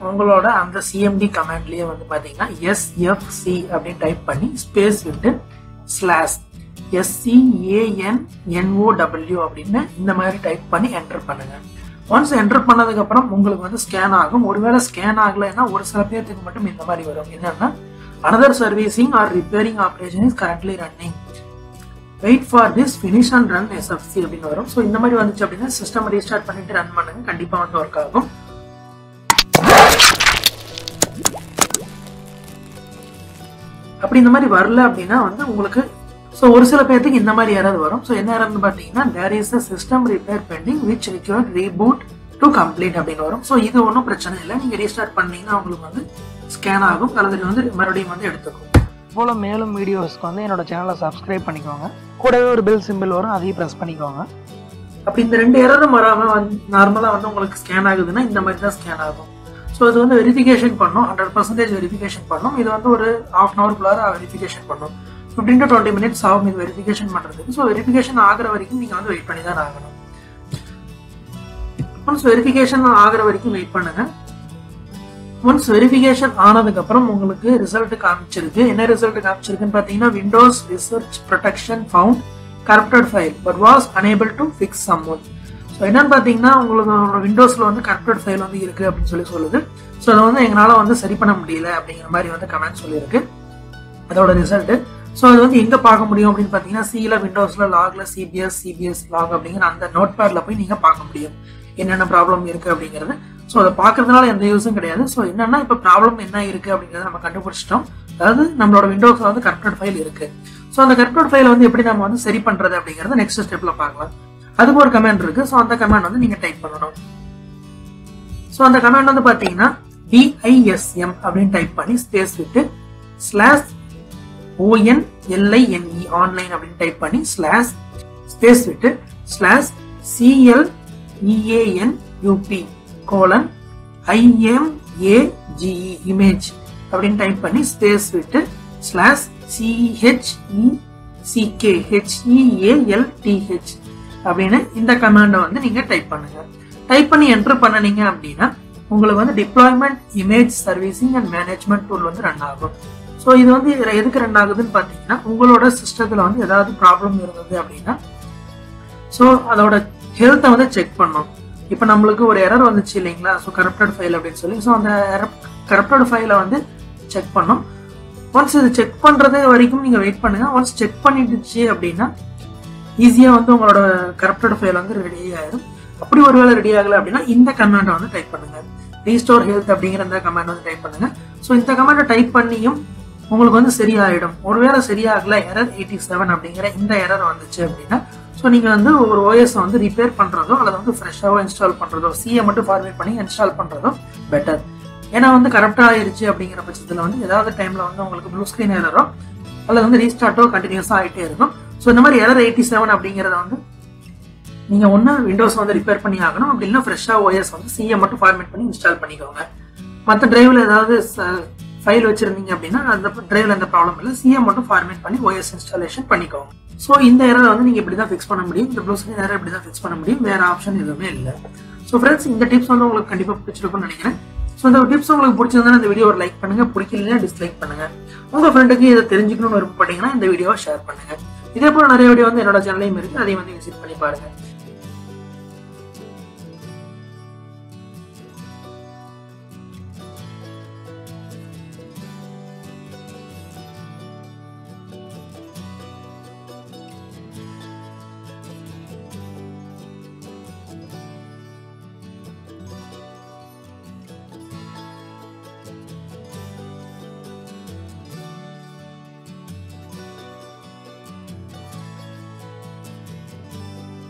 உங்களோட அந்த சிஎம்டி கமாண்ட்லயே வந்து பாத்தீங்கன்னா எஸ்எஃப்சி அப்படின்னு டைப் பண்ணி ஸ்பேஸ் விட்டு ஸ்லாஷ் எஸ்சிஏஎன்என்ஓடபிள்யூ அப்படின்னு இந்த மாதிரி டைப் பண்ணி என்டர் பண்ணுங்க ஒன்ஸ் என்டர் பண்ணதுக்கு அப்புறம் உங்களுக்கு வந்து ஸ்கேன் ஆகும் ஒருவேளை ஸ்கேன் ஆகலைன்னா ஒரு சில பேர்த்துக்கு மட்டும் இந்த மாதிரி வரும் என்னன்னா another servicing or repairing operation is currently running wait for this finish and run SFC அப்படின்னு வரும் ஸோ இந்த மாதிரி வந்துச்சு அப்படின்னா சிஸ்டம் ரீஸ்டார்ட் பண்ணிட்டு ரன் பண்ணுங்க கண்டிப்பா வந்து ஒர்க் ஆகும் அப்படி இந்த மாதிரி வரல அப்படின்னா வந்து உங்களுக்கு ஸோ ஒரு சில பேர்த்துக்கு இந்த மாதிரி யாராவது வரும் ஸோ என்ன யாராவது பார்த்தீங்கன்னா there is a system repair pending which require reboot to complete அப்படின்னு வரும் ஸோ இது ஒன்றும் பிரச்சனை இல்லை நீங்கள் ரீஸ்டார்ட் பண்ணீங்கன்னா உங்களுக்கு வந்து ஸ்கேன் ஆகும் அல்லது வந்து மறுபடியும் வந்து எடுத்துக்கும் போல மேலும் வீடியோஸ்க்கு வந்து என்னோட சேனலை சப்ஸ்கிரைப் பண்ணிக்கோங்க கூடவே ஒரு பெல் சிம்பிள் வரும் அதையும் ப்ரெஸ் பண்ணிக்கோங்க அப்படி இந்த ரெண்டு எரரும் வராமல் வந்து நார்மலாக வந்து உங்களுக்கு ஸ்கேன் ஆகுதுன்னா இந்த மாதிரி தான் ஸ்கேன் ஆகும் ஸோ இது வந்து வெரிஃபிகேஷன் பண்ணோம் ஹண்ட்ரட் பர்சன்டேஜ் வெரிஃபிகேஷன் பண்ணோம் இது வந்து ஒரு ஹாஃப் அன் ஹவர்க்குள்ளார வெரிஃபிகேஷன் பண்ணோம் ஃபிஃப்டீன் டு டுவெண்ட்டி மினிட்ஸ் ஆகும் இது வெரிஃபிகேஷன் பண்ணுறதுக்கு ஸோ வெரிஃபிகேஷன் ஆகிற வரைக்கும் நீங்கள் வந்து வெயிட் பண்ணி தான் ஆகணும் ஒன்ஸ் வெரிஃபிகேஷன் ஆகிற வரைக்கும் வெயிட் பண்ணுங்க ஒன்ஸ் வெரிஃபிகேஷன் ஆனதுக்கு அப்புறம் உங்களுக்கு ரிசல்ட் காமிச்சிருக்கு என்ன ரிசல்ட் காமிச்சிருக்குன்னு பார்த்தீங்கன்னா Windows resource protection found corrupted file but was unable to fix some one so என்னன்னு பார்த்தீங்கன்னா உங்களுக்கு விண்டோஸில் வந்து கரப்டட் ஃபைல் வந்து இருக்கு அப்படின்னு சொல்லி சொல்லுது ஸோ அதை வந்து எங்களால் வந்து சரி பண்ண முடியல அப்படிங்கிற மாதிரி வந்து கமெண்ட் சொல்லியிருக்கு அதோட ரிசல்ட் ஸோ அது வந்து எங்கே பார்க்க முடியும் அப்படின்னு பார்த்தீங்கன்னா சியில் விண்டோஸில் லாகில் சிபிஎஸ் சிபிஎஸ் லாக் அப்படிங்கிற அந்த நோட் பேடில் போய் நீங்கள் பார்க்க முடியும் என்னென்ன ப்ராப்ளம் இருக்குது அப்படிங்கிறது ஸோ அதை பார்க்கறதுனால எந்த யூஸும் கிடையாது ஸோ என்னன்னா இப்போ ப்ராப்ளம் என்ன இருக்குது அப்படிங்கிறத நம்ம கண்டுபிடிச்சிட்டோம் அதாவது நம்மளோட விண்டோஸில் வந்து கரப்டட் ஃபைல் இருக்கு ஸோ அந்த கரப்டட் ஃபைலை வந்து எப்படி நம்ம வந்து சரி பண்ணுறது அப்படிங்கிறத நெக்ஸ்ட் ஸ்டெப்பில் பார்க்கலாம் அதுக்கு ஒரு கமெண்ட் இருக்கு ஸோ அந்த கமெண்ட் வந்து நீங்கள் டைப் பண்ணணும் ஸோ அந்த கமெண்ட் வந்து பார்த்தீங்கன்னா டிஐஎஸ்எம் அப்படின்னு டைப் பண்ணி ஸ்பேஸ் விட்டு ஸ்லாஷ் ஓஎன் எல்ஐஎன்இ ஆன்லைன் அப்படின்னு டைப் பண்ணி ஸ்லாஷ் ஸ்பேஸ் விட்டு slash C L E A N U P colon I M A G E image அப்படின்னு டைப் பண்ணி ஸ்பேஸ் விட்டு ஸ்லாஷ் சிஹெச்இ சிகே ஹெச்இஏஎல்டிஹெச் அப்படின்னு இந்த கமாண்டை வந்து நீங்க டைப் பண்ணுங்க டைப் பண்ணி என்டர் பண்ணனீங்க அப்படின்னா உங்களுக்கு வந்து deployment image servicing and management tool வந்து ரன் ஆகும் ஸோ இது வந்து இதுல எதுக்கு ரன் ஆகுதுன்னு பார்த்தீங்கன்னா உங்களோட சிஸ்டத்தில் வந்து ஏதாவது ப்ராப்ளம் இருந்தது அப்படின்னா ஸோ அதோட ஹெல்த்தை வந்து செக் பண்ணோம் இப்போ நம்மளுக்கு ஒரு எரர் வந்துச்சு இல்லைங்களா ஸோ கரப்டட் ஃபைல் அப்படின்னு சொல்லி ஸோ அந்த கரப்டட் ஃபைலை வந்து செக் பண்ணோம் ஒன்ஸ் இது செக் பண்ணுறது வரைக்கும் நீங்கள் வெயிட் பண்ணுங்க ஒன்ஸ் செக் பண்ணிடுச்சு அப்படின்னா ஈஸியாக வந்து உங்களோட கரப்டட் ஃபைல் வந்து ரெடி ஆயிடும் அப்படி ஒருவேளை ரெடி ஆகலை அப்படின்னா இந்த கமாண்டை வந்து டைப் பண்ணுங்க ரீஸ்டோர் ஹெல்த் அப்படிங்கிற இந்த கமாண்ட் வந்து டைப் பண்ணுங்க ஸோ இந்த கமாண்டை டைப் பண்ணியும் உங்களுக்கு வந்து சரியாயிடும் ஒருவேளை சரியாகல எரர் எயிட்டி செவன் அப்படிங்கிற இந்த எரர் வந்துச்சு அப்படின்னா ஸோ நீங்கள் வந்து ஒரு ஓஎஸ் வந்து ரிப்பேர் பண்ணுறதோ அல்லது வந்து ஃப்ரெஷ்ஷாகவோ இன்ஸ்டால் பண்ணுறதோ சிஏ மட்டும் ஃபார்மேட் பண்ணி இன்ஸ்டால் பண்ணுறதோ பெட்டர் ஏன்னா வந்து கரெக்டாக ஆயிருச்சு அப்படிங்கிற பட்சத்தில் வந்து ஏதாவது டைமில் வந்து உங்களுக்கு ப்ளூ ஸ்க்ரீன் எரரோ அல்லது வந்து ரீஸ்டார்ட்டோ கண்டினியூஸாக ஆகிட்டே இருக்கும் ஸோ இந்த மாதிரி எரர் எயிட்டி செவன் அப்படிங்கிறத வந்து நீங்கள் ஒன்று விண்டோஸ் வந்து ரிப்பேர் பண்ணி ஆகணும் அப்படி இல்லைன்னா ஃப்ரெஷ்ஷாக ஓஎஸ் வந்து சிஏ மட்டும் ஃபார்மேட் பண்ணி இன்ஸ்டால் பண்ணிக்கோங்க மற்ற டிரைவில் ஏதாவது ஃபைல் வச்சிருந்தீங்க அப்படின்னா அந்த டிரைவில் எந்த ப்ராப்ளம் இல்லை சிஏ மட்டும் ஃபார்மேட் பண்ணி ஓஎஸ் இன்ஸ்டாலேஷன் பண்ணிக்கோங்க ஸோ இந்த எரரை வந்து நீங்கள் இப்படி தான் ஃபிக்ஸ் பண்ண முடியும் இந்த ப்ளூ ஸ்க்ரீன் எரர் இப்படி தான் ஃபிக்ஸ் பண்ண முடியும் வேற ஆப்ஷன் எதுவுமே இல்லை ஸோ ஃப்ரெண்ட்ஸ் இந்த டிப்ஸ் வந்து உங்களுக்கு கண்டிப்பாக பிடிச்சிருக்கும்னு நினைக்கிறேன் ஸோ இந்த டிப்ஸ் உங்களுக்கு பிடிச்சிருந்தா இந்த வீடியோ ஒரு லைக் பண்ணுங்க பிடிக்கலையா டிஸ்லைக் பண்ணுங்க உங்க ஃப்ரெண்டுக்கு இதை தெரிஞ்சுக்கணும்னு விருப்பப்பட்டீங்கன்னா இந்த வீடியோவை ஷேர் பண்ணுங்க இதே போல நிறைய வீடியோ வந்து என்னோட சேனலையும் இருக்கு அதையும் வந்து விசிட் பண்ணி பாருங்க